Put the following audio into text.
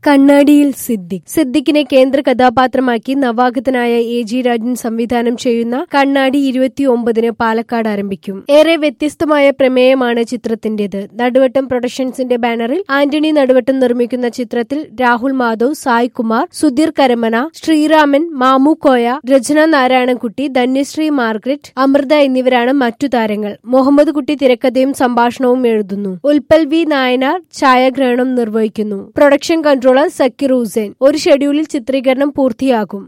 കണ്ണാടിയിൽ സിദ്ദിഖ് സിദ്ദിഖിനെ കേന്ദ്ര കഥാപാത്രമാക്കി നവാഗതനായ എ ജി രാജൻ സംവിധാനം ചെയ്യുന്ന കണ്ണാടി ഇരുപത്തിയൊമ്പതിന് പാലക്കാട് ആരംഭിക്കും ഏറെ വ്യത്യസ്തമായ പ്രമേയമാണ് ചിത്രത്തിന്റേത് നടുവട്ടം പ്രൊഡക്ഷൻസിന്റെ ബാനറിൽ ആന്റണി നടുവട്ടം നിർമ്മിക്കുന്ന ചിത്രത്തിൽ രാഹുൽ മാധവ് സായ് കുമാർ സുധീർ കരമന ശ്രീരാമൻ മാമു കോയ രചന നാരായണൻകുട്ടി ധന്യശ്രീ മാർഗ്രറ്റ് അമൃത എന്നിവരാണ് മറ്റു താരങ്ങൾ മുഹമ്മദ് കുട്ടി തിരക്കഥയും സംഭാഷണവും എഴുതുന്നു ഉൽപ്പൽ വി നായനാർ ഛായാഗ്രഹണം നിർവഹിക്കുന്നു പ്രൊഡക്ഷൻ കൺട്രോളർ സക്കീർ ഹുസൈൻ ഒരു ഷെഡ്യൂളിൽ ചിത്രീകരണം പൂർത്തിയാകും